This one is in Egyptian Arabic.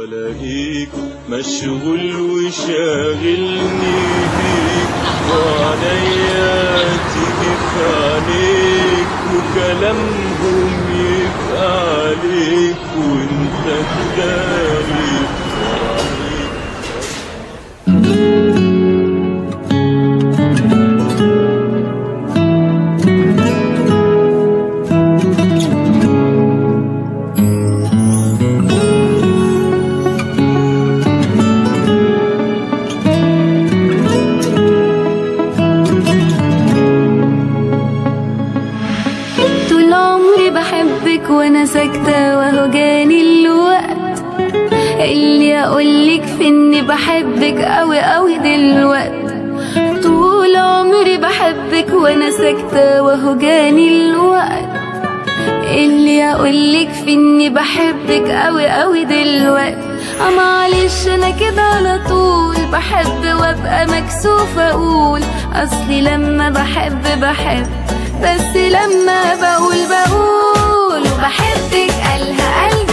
والاقيك مشغول وشاغلني بيك وعليا تيجي في عينيك وكلامهم يبقى عليك وانت تداري وعليك طول عمري بحبك وانا ساكتة وهو جاني الوقت اللي اقولك في اني بحبك قوي قوي دلوقت طول عمري بحبك وانا ساكتة وهو جاني الوقت اللي اقولك في اني بحبك قوي قوي دلوقت اه معلش انا كده على طول بحب وابقى مكسوفة اقول اصلي لما بحب بحب بس لما بقول بقول وبحبك قالها قلبي